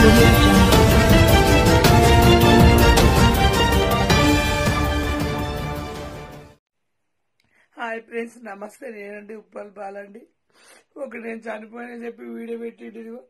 audio jungle. Hi friends నమస్తే నేనండి ఉప్పల్ బాలండి ఒక నేను చనిపోయిన చెప్పి వీడియో పెట్టిండు ఇదిగో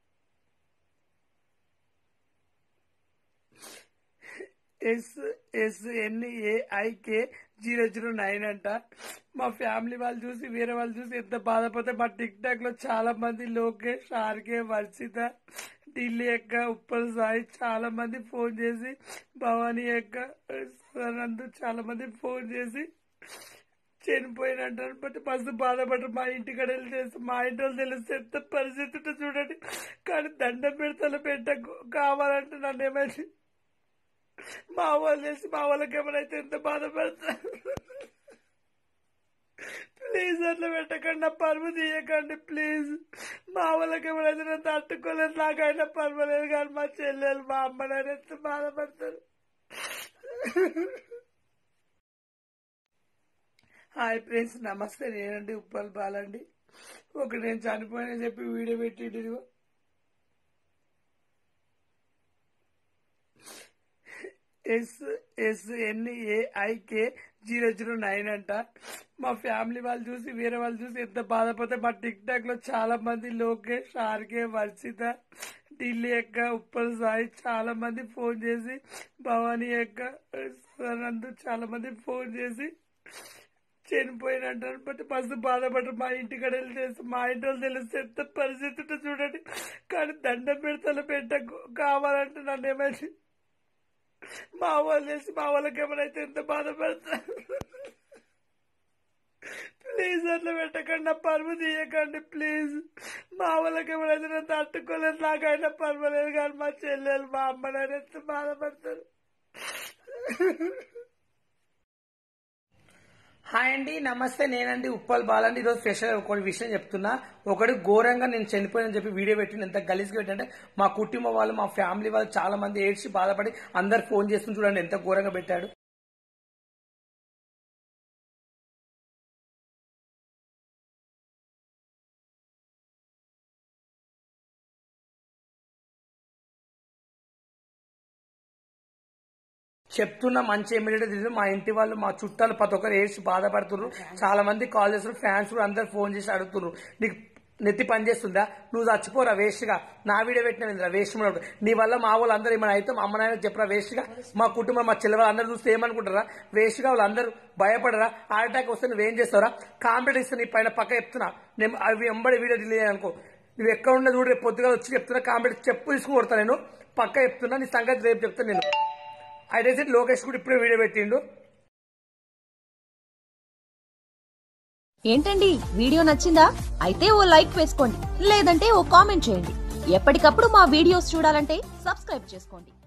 S S N AIK zero zero nine అంట మా ఫ్యామిలీ వాళ్ళు చూసి వేరే వాళ్ళు చూసి ఎంత బాధపడితే మా టిక్ టాక్ లో చాలా మంది లోకేష్ ఆర్కే వర్షిత ఢిల్లీ యొక్క ఉప్పల్ సాయి చాలా మంది ఫోన్ చేసి భవానీ యొక్క సనందు చాలా మంది ఫోన్ చేసి చనిపోయినట్టు బట్ మస్తు బాధపడ్డారు మా ఇంటికాడ వెళ్ళి చేస్తే మా ఇంటి వాళ్ళు తెలిస్తే ఎంత పరిస్థితి ఉంటుందో చూడండి కానీ దండం పెడతల పెట్ట కావాలంటే నన్ను ఏమైంది మా వాళ్ళు చేసి మా వాళ్ళకి ఏమైనా ఎంత బాధపడతారు ప్లీజ్ అట్లా పెట్టకండి నా పరువు తీయకండి ప్లీజ్ మా వాళ్ళకి ఏమైనా నేను తట్టుకోలేదు నాకైనా పర్వాలేదు కానీ మా చెల్లెలు మా అమ్మనైనా ఎంత బాధపడతారు హాయ్ ఫ్రెండ్స్ నమస్తే నేనండి ఉప్పల్ బాలండి ఒక నేను చనిపోయిన చెప్పి వీడియో పెట్టిండు ఇదిగో S S N AIK zero zero nine అంట మా ఫ్యామిలీ వాళ్ళు చూసి వేరే వాళ్ళు చూసి ఎంత బాధపడితే మా టిక్ టాక్ లో చాలా మంది లోకేష్ ఆర్కే వర్షిత ఢిల్లీ యొక్క ఉప్పల్ సాయి చాలా మంది ఫోన్ చేసి భవానీ యొక్క సనందు చాలా మంది ఫోన్ చేసి చనిపోయినట్టు బట్ మస్తు బాధపడ్డారు మా ఇంటికాడ వెళ్ళి చేస్తే మా ఇంటి వాళ్ళు తెలిస్తే ఎంత పరిస్థితి ఉంటుందో చూడండి కానీ దండం పెడతల పెట్ట కావాలంటే నన్ను ఏమైంది మా వాళ్ళు చేసి మా వాళ్ళకి ఏమైనా ఎంత బాధపడతారు ప్లీజ్ అట్లా పెట్టకండి నా పరువు తీయకండి ప్లీజ్ మా వాళ్ళకి ఏమైనా నేను తట్టుకోలేదు నాకైనా పర్వాలేదు కానీ మా చెల్లెలు మా అమ్మనైనా ఎంత బాధపడతారు హాయ్ అండి నమస్తే నేనండి ఉప్పల్ బాలండి ఈరోజు స్పెషల్ ఒక విషయం చెప్తున్నా ఒకటి ఘోరంగా నేను చనిపోయినని చెప్పి వీడియో పెట్టిన ఎంత గలీజ్గా పెట్టంటే మా కుటుంబం వాళ్ళు మా ఫ్యామిలీ వాళ్ళు చాలా మంది ఏడ్చి బాధపడి అందరు ఫోన్ చేస్తుని చూడండి ఎంత ఘోరంగా పెట్టాడు చెప్తున్నా మంచి ఇమీడియట్ తెలియదు మా ఇంటి వాళ్ళు మా చుట్టాలు ప్రతి ఒక్కరు ఏడ్చి బాధపడుతున్నారు చాలా మంది కాల్ చేస్తున్నారు ఫ్యాన్స్ కూడా అందరు ఫోన్ చేసి అడుగుతున్నారు నీకు నెత్తి పని చేస్తుందా నువ్వు చచ్చిపోరా వేస్ట్ గా నా వీడియో పెట్టిన వేస్ట్ నీ వల్ల మా వాళ్ళు అందరూ ఏమైనా అయితే మా అమ్మ నాయన చెప్పరా వేస్ట్ గా మా కుటుంబం మా చెల్లెలు అందరూ చూస్తే ఏమనుకుంటారా వేస్ట్ గా వాళ్ళందరూ భయపడరా హార్ట్ అటాక్ వస్తే నువ్వేం చేస్తావురా కాంపిటీషన్ నీ పైన పక్క చెప్తున్నా నేను అవి ఎంబడి వీడియో డిలే అనుకో నువ్వు ఎక్కడ ఉన్న చూడు రేపు పొద్దుగా వచ్చి చెప్తున్నా కాంపిటీషన్ చెప్పు తీసుకుని కొడతా నేను పక్క చెప్తున్నా నీ సంగతి రేపు చెప్తాను నేను అయితే లోకేష్ కూడా ఇప్పుడే వీడియో పెట్టిండు ఏంటండి వీడియో నచ్చిందా అయితే ఓ లైక్ వేసుకోండి లేదంటే ఓ కామెంట్ చేయండి ఎప్పటికప్పుడు మా వీడియోస్ చూడాలంటే సబ్స్క్రైబ్ చేసుకోండి